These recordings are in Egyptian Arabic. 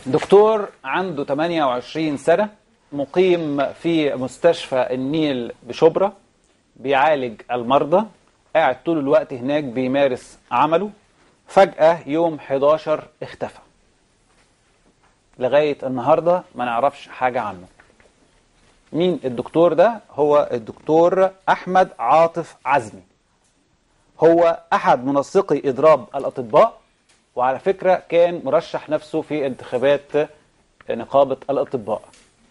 دكتور عنده 28 سنة مقيم في مستشفى النيل بشبرا بيعالج المرضى قاعد طول الوقت هناك بيمارس عمله فجأة يوم 11 اختفى لغاية النهاردة ما نعرفش حاجة عنه مين الدكتور ده هو الدكتور أحمد عاطف عزمي هو أحد منسقي إضراب الأطباء وعلى فكرة كان مرشح نفسه في انتخابات نقابة الأطباء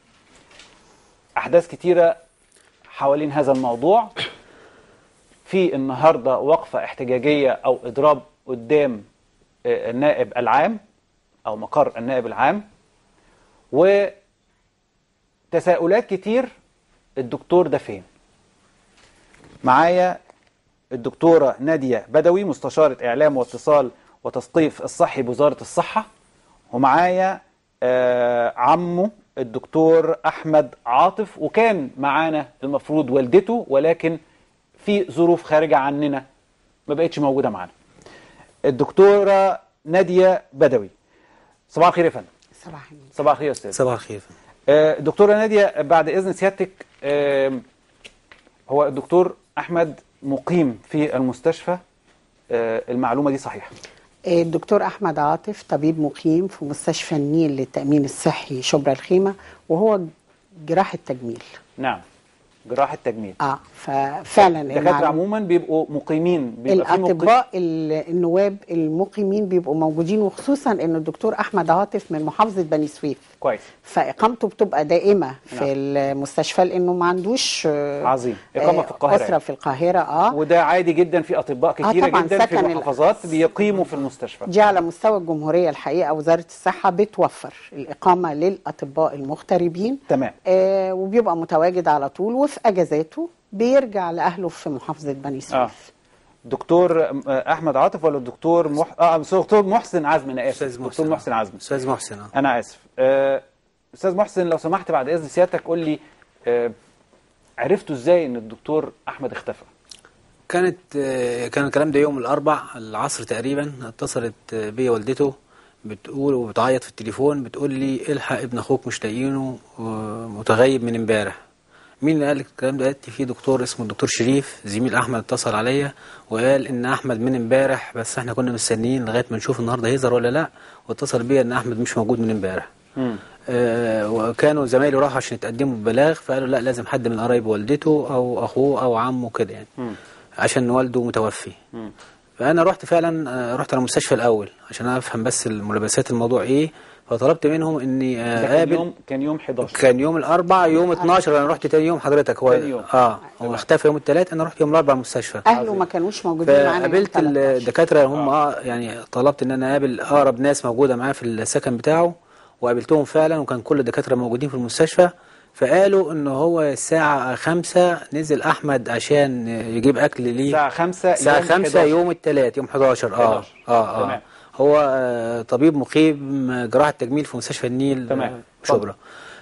أحداث كتيرة حوالين هذا الموضوع في النهاردة وقفة احتجاجية أو إضراب قدام النائب العام أو مقر النائب العام وتساؤلات كتير الدكتور ده فين معايا الدكتورة نادية بدوي مستشارة إعلام واتصال وتثقيف الصحي بوزارة الصحة ومعايا آه عمه الدكتور أحمد عاطف وكان معانا المفروض والدته ولكن في ظروف خارجة عننا ما بقتش موجودة معانا الدكتورة نادية بدوي صباح الخير يا فندم صباح النور صباح الخير يا أستاذ صباح الخير آه دكتورة نادية بعد إذن سيادتك آه هو الدكتور أحمد مقيم في المستشفى آه المعلومة دي صحيحة الدكتور أحمد عاطف طبيب مقيم في مستشفى النيل للتأمين الصحي شبرا الخيمة وهو جراح التجميل نعم جراحة تجميل اه ففعلا الدكاترة المعلوم- عموما بيبقوا مقيمين بيبقى في مقيم- الأطباء ال- النواب المقيمين بيبقوا موجودين وخصوصا إن الدكتور أحمد عاطف من محافظة بني سويف كويس فإقامته بتبقى دائمة في نعم. المستشفى لأنه ما عندوش آه، عظيم إقامة آه، في القاهرة أسرة يعني. في القاهرة اه وده عادي جدا في أطباء آه كتيرة طبعاً جدا في سكن ال- محافظات بيقيموا في المستشفى دي على مستوى الجمهورية الحقيقة وزارة الصحة بتوفر الإقامة للأطباء المغتربين تمام آه وبيبقى متواجد على طول وفي أجازاته بيرجع لأهله في محافظة بني سويف آه. دكتور آه، أحمد عاطف ولا الدكتور مح... آه دكتور محسن عزمي أنا آسف استاذ محسن دكتور محسن عزمي استاذ محسن اه أنا آسف آه، أستاذ محسن لو سمحت بعد إذن سيادتك قول لي آه، عرفتوا إزاي إن الدكتور أحمد اختفى؟ كانت آه، كان الكلام ده يوم الاربع العصر تقريبا اتصلت آه، بيا والدته بتقول وبتعيط في التليفون بتقول لي الحق ابن اخوك مش لاقيينه آه، متغيب من امبارح مين اللي قال لك الكلام ده قالت لي في دكتور اسمه الدكتور شريف زميل احمد اتصل عليا وقال ان احمد من امبارح بس احنا كنا مستنيين لغايه ما نشوف النهارده هيظهر ولا لا واتصل بيا ان احمد مش موجود من امبارح مم. آه، وكانوا زمايلي راحوا عشان يتقدموا ببلاغ فقالوا لا لازم حد من قرايب والدته او اخوه او عمه كده يعني مم. عشان والده متوفي مم. فانا رحت فعلا آه، رحت على المستشفى الاول عشان افهم بس الملابسات الموضوع ايه فطلبت منهم اني آه، ده كان اقابل يوم كان يوم 11 كان يوم الاربع يوم 12 انا رحت تاني يوم حضرتك هو تاني يوم. اه هو اختفى يوم الثلاث انا رحت يوم الاربع المستشفى أهله ما كانوش موجودين معانا يوم فقابلت 13. الدكاتره هم اه يعني طلبت ان انا اقابل اقرب ناس موجوده معاه في السكن بتاعه وقابلتهم فعلا وكان كل الدكاتره موجودين في المستشفى فقالوا ان هو الساعه خمسة نزل احمد عشان يجيب اكل ليه الساعة 5 الساعه خمسة يوم الثلاث يوم 11 اه 11. اه اه تمام. هو آه طبيب مقيم جراحه تجميل في مستشفى النيل تمام. آه، شبرا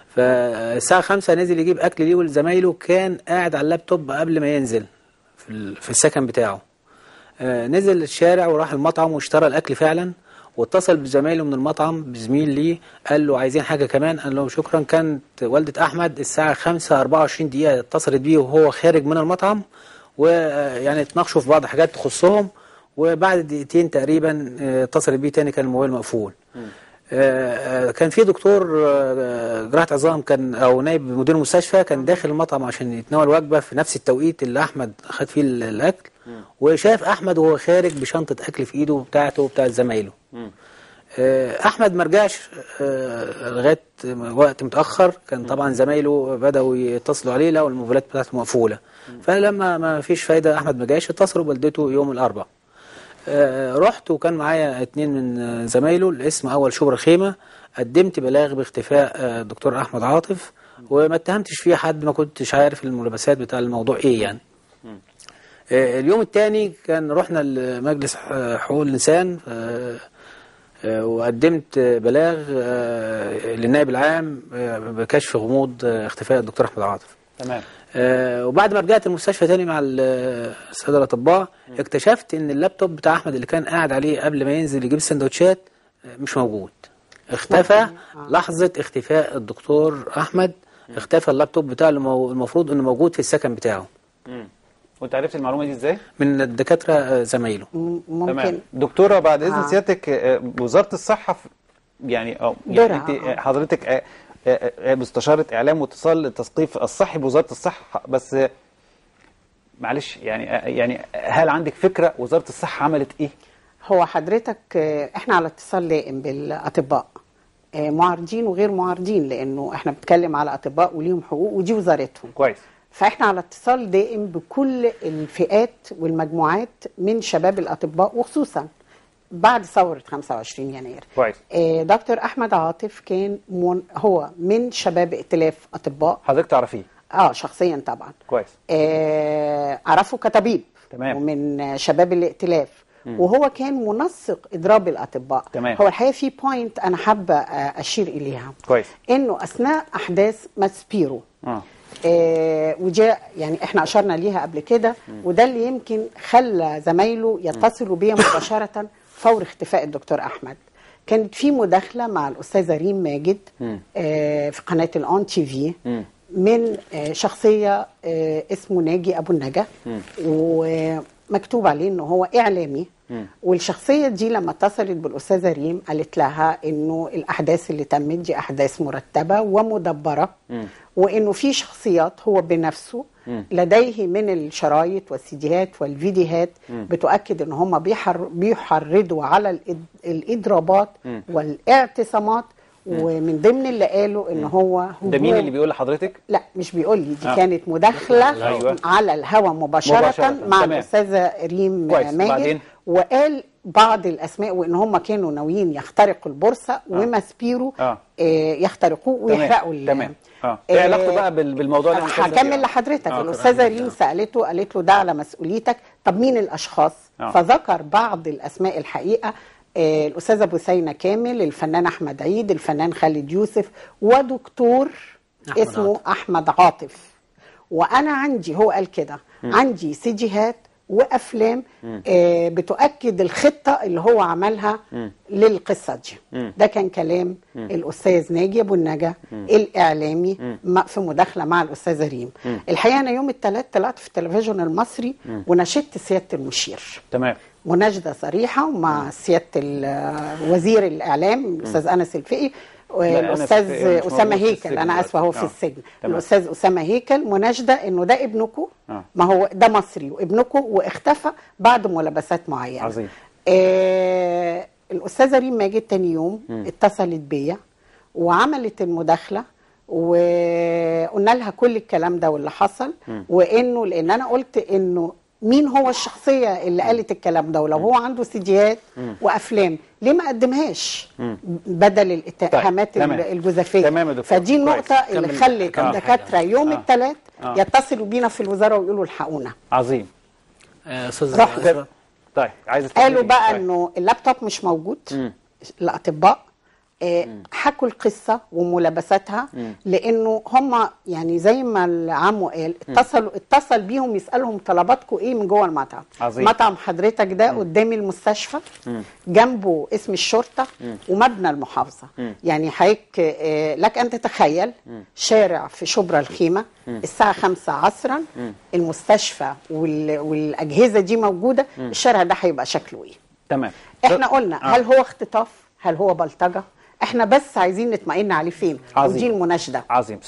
فالساعه خمسة نزل يجيب اكل ليه ولزمايله كان قاعد على اللابتوب قبل ما ينزل في, ال- في السكن بتاعه آه، نزل الشارع وراح المطعم واشترى الاكل فعلا واتصل بزمايله من المطعم بزميل ليه قال له عايزين حاجه كمان قال له شكرا كانت والده احمد الساعه 5 24 دقيقه اتصلت بيه وهو خارج من المطعم ويعني اتناقشوا في بعض حاجات تخصهم وبعد دقيقتين تقريبا آه، اتصلت بيه تاني كان الموبايل مقفول آه، آه، كان في دكتور آه، جراحة عظام كان او نائب مدير المستشفى كان داخل المطعم عشان يتناول وجبة في نفس التوقيت اللي احمد خد فيه ال- الاكل وشاف احمد وهو خارج بشنطة اكل في ايده بتاعته وبتاعت زمايله آه، احمد ما رجعش آه، لغايه وقت متاخر كان طبعا زمايله بداوا يتصلوا عليه لقوا الموبايلات بتاعته مقفوله فلما ما فيش فايده احمد ما جاش اتصلوا بوالدته يوم الاربعاء آه، رحت وكان معايا اتنين من آه، زمايله الاسم اول شبرا خيمه قدمت بلاغ باختفاء آه، الدكتور احمد عاطف وما اتهمتش فيه حد ما كنتش عارف الملابسات بتاع الموضوع ايه يعني آه، اليوم الثاني كان رحنا لمجلس آه، حقوق الانسان آه، آه، وقدمت آه، بلاغ آه، للنائب العام آه، بكشف غموض آه، اختفاء الدكتور احمد عاطف تمام آه، وبعد ما رجعت المستشفى تاني مع ال- الساده الاطباء اكتشفت ان اللابتوب بتاع احمد اللي كان قاعد عليه قبل ما ينزل يجيب السندوتشات آه، مش موجود اختفى آه. لحظة اختفاء الدكتور أحمد اختفى اللابتوب بتاعه اللي مو- المفروض انه موجود في السكن بتاعه وانت عرفت المعلومه دي ازاي؟ من الدكاترة آه، زمايله م- تمام ممكن دكتوره بعد اذن آه. سيادتك آه، وزاره الصحه في- يعني اه دورها، يعني انت آه. آه، حضرتك آه، آه، آه، مستشاره اعلام واتصال التثقيف الصحي بوزاره الصحه بس آه، معلش يعني آه، يعني هل عندك فكره وزاره الصحه عملت ايه؟ هو حضرتك آه، احنا على اتصال دائم بالاطباء آه، معارضين وغير معارضين لانه احنا بنتكلم على اطباء وليهم حقوق ودي وزارتهم كويس فاحنا على اتصال دائم بكل الفئات والمجموعات من شباب الاطباء وخصوصا بعد ثوره 25 يناير كويس آه، دكتور احمد عاطف كان من هو من شباب ائتلاف اطباء حضرتك تعرفيه اه شخصيا طبعا كويس آه، اعرفه كطبيب تمام. ومن شباب الائتلاف وهو كان منسق اضراب الاطباء تمام. هو الحقيقه في بوينت انا حابه آه، اشير اليها كويس انه اثناء احداث ماسبيرو اه آه وجاء يعني احنا اشرنا ليها قبل كده وده اللي يمكن خلى زمايله يتصلوا بيا مباشره فور اختفاء الدكتور احمد كانت في مداخله مع الاستاذه ريم ماجد آه في قناه الاون تي في مم. من آه شخصيه آه اسمه ناجي ابو النجا ومكتوب عليه انه هو اعلامي والشخصيه دي لما اتصلت بالاستاذه ريم قالت لها انه الاحداث اللي تمت دي احداث مرتبه ومدبره وانه في شخصيات هو بنفسه لديه من الشرايط والسيديهات والفيديوهات بتؤكد ان هم بيحر بيحرضوا على الإد- الاضرابات والاعتصامات ومن ضمن اللي قالوا ان هو ده مين هجوم- اللي بيقول لحضرتك؟ لا مش بيقول لي دي آه. كانت مداخله أيوة. على الهوا مباشره, مباشرة. مع تمام. الاستاذه ريم كويس. ماجد وبعدين؟ وقال بعض الاسماء وان هم كانوا ناويين يخترقوا البورصه وماسبيرو آه. آه يخترقوه ويحرقوا ال- تمام اه ايه علاقته بقى بال- بالموضوع اللي احنا بنتكلم فيه؟ هكمل لحضرتك آه، الاستاذه تمام. ريم سالته قالت له ده على مسؤوليتك طب مين الاشخاص آه. فذكر بعض الاسماء الحقيقه آه، الاستاذه بثينه كامل الفنان احمد عيد الفنان خالد يوسف ودكتور أحمد اسمه عاطف. احمد عاطف وانا عندي هو قال كده عندي سيديهات وافلام آه بتؤكد الخطه اللي هو عملها للقصه دي ده كان كلام الاستاذ ناجي ابو النجا الاعلامي م- في مداخله مع الاستاذه ريم الحقيقه انا يوم الثلاث طلعت في التلفزيون المصري ونشدت سياده المشير تمام مناشده صريحه مع سياده ال- وزير الاعلام الاستاذ انس الفقي والاستاذ مش موجود اسامه في هيكل السجن انا اسفه هو دلوقتي. في آه. السجن تمام. الاستاذ اسامه هيكل مناشده انه ده ابنكم آه. ما هو ده مصري وابنكم واختفى بعد ملابسات معينه عظيم. آه الاستاذه ريم ماجد تاني يوم اتصلت بيا وعملت المداخله وقلنا لها كل الكلام ده واللي حصل وانه لان انا قلت انه مين هو الشخصيه اللي قالت الكلام ده ولو هو عنده سيديات وافلام ليه ما قدمهاش بدل الاتهامات طيب، تمام. الجزافيه تمام يا دكتور. فدي النقطه كويس. اللي كمل- خلت كمل الدكاتره حاجة. يوم آه. الثلاث آه. يتصلوا بينا في الوزاره ويقولوا الحقونا عظيم آه، استاذ رحت. أسرة. طيب عايز قالوا بقى طيب. انه اللابتوب مش موجود مم. الاطباء آه، حكوا القصه وملابساتها لانه هم يعني زي ما العمو قال اتصلوا اتصل بيهم يسالهم طلباتكم ايه من جوه المطعم عظيم. مطعم حضرتك ده قدام المستشفى جنبه اسم الشرطه ومبنى المحافظه يعني حضرتك آه، لك ان تتخيل شارع في شبرا الخيمه الساعه 5 عصرا المستشفى وال- والاجهزه دي موجوده الشارع ده هيبقى شكله ايه تمام احنا قلنا آه. هل هو اختطاف هل هو بلطجه احنا بس عايزين نطمئن عليه فين عظيم. ودي المناشده عظيم